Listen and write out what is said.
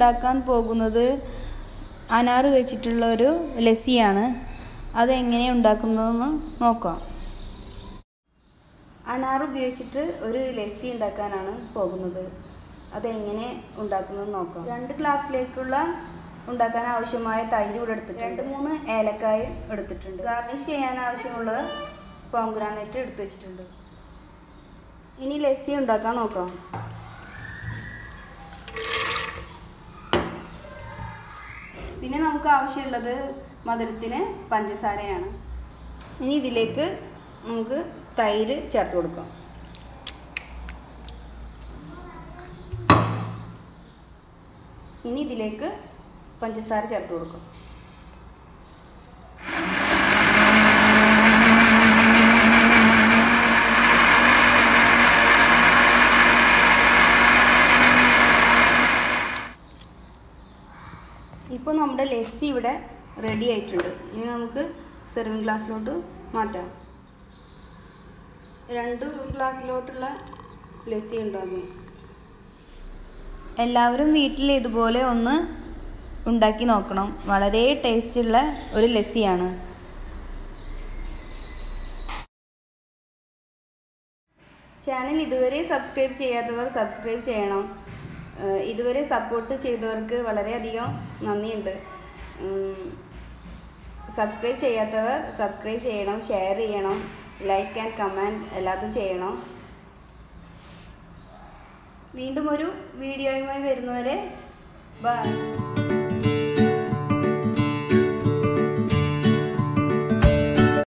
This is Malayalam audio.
ഉണ്ടാക്കാൻ പോകുന്നത് അനാറ് വെച്ചിട്ടുള്ള ഒരു ലസ്സിയാണ് അതെങ്ങനെ ഉണ്ടാക്കുന്നതെന്ന് നോക്കാം അനാർ ഉപയോഗിച്ചിട്ട് ഒരു ലസ്സി ഉണ്ടാക്കാനാണ് പോകുന്നത് അതെങ്ങനെ ഉണ്ടാക്കുന്നത് നോക്കാം രണ്ട് ഗ്ലാസ്സിലേക്കുള്ള ഉണ്ടാക്കാൻ ആവശ്യമായ തൈര് ഇവിടെ എടുത്തിട്ടുണ്ട് രണ്ട് മൂന്ന് ഏലക്കായ എടുത്തിട്ടുണ്ട് ഗാർണിഷ് ചെയ്യാൻ ആവശ്യമുള്ള പോങ്ഗ്രാനൈറ്റ് എടുത്തു വെച്ചിട്ടുണ്ട് ഇനി ലസ്സി ഉണ്ടാക്കാൻ നോക്കാം പിന്നെ നമുക്ക് ആവശ്യമുള്ളത് മധുരത്തിന് പഞ്ചസാരയാണ് ഇനി ഇതിലേക്ക് നമുക്ക് തൈര് ചേർത്ത് കൊടുക്കാം ഇനി ഇതിലേക്ക് പഞ്ചസാര ചേർത്ത് കൊടുക്കാം ഇപ്പോൾ നമ്മുടെ ലസ്സി ഇവിടെ റെഡി ആയിട്ടുണ്ട് ഇനി നമുക്ക് സെർവിങ് ഗ്ലാസ്സിലോട്ട് മാറ്റാം രണ്ട് ഗ്ലാസ്സിലോട്ടുള്ള ലസ്സി ഉണ്ടാകും എല്ലാവരും വീട്ടിൽ ഇതുപോലെ ഒന്ന് ഉണ്ടാക്കി നോക്കണം വളരെ ടേസ്റ്റുള്ള ഒരു ലസ്സിയാണ് ചാനൽ ഇതുവരെ സബ്സ്ക്രൈബ് ചെയ്യാത്തവർ സബ്സ്ക്രൈബ് ചെയ്യണം ഏഹ് ഇതുവരെ സപ്പോർട്ട് ചെയ്തവർക്ക് വളരെയധികം നന്ദിയുണ്ട് സബ്സ്ക്രൈബ് ചെയ്യാത്തവർ സബ്സ്ക്രൈബ് ചെയ്യണം ഷെയർ ചെയ്യണം ലൈക്ക് ആൻഡ് കമൻറ്റ് എല്ലാതും ചെയ്യണം വീണ്ടും ഒരു വീഡിയോയുമായി വരുന്നവരെ ബൈ